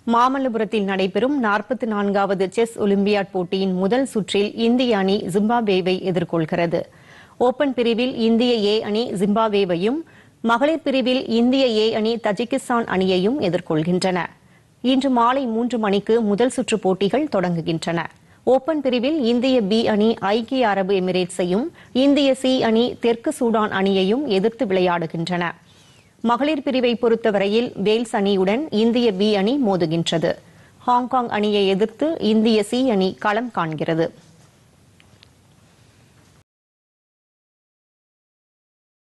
மாமல்லபுரத்தில் நடைபெறும் நாற்பத்தி நான்காவது செஸ் ஒலிம்பியாட் போட்டியின் முதல் சுற்றில் இந்திய அணி ஜிம்பாப்வேவை எதிர்கொள்கிறது ஓபன் பிரிவில் இந்திய ஏ அணி ஜிம்பாப்வேவையும் மகளிர் பிரிவில் இந்திய ஏ அணி தஜிகிஸ்தான் அணியையும் எதிர்கொள்கின்றன இன்று மாலை மூன்று மணிக்கு முதல் சுற்று போட்டிகள் தொடங்குகின்றன ஓபன் பிரிவில் இந்திய பி அணி ஐக்கிய அரபு எமிரேட்ஸையும் இந்திய சி அணி தெற்கு சூடான் அணியையும் எதிர்த்து விளையாடுகின்றன மகளிர் பிரிவை பொறுத்தவரையில் வேல்ஸ் அணியுடன் இந்திய பி அணி மோதுகின்றது ஹாங்காங் அணியை எதிர்த்து இந்திய சி அணி களம் காண்கிறது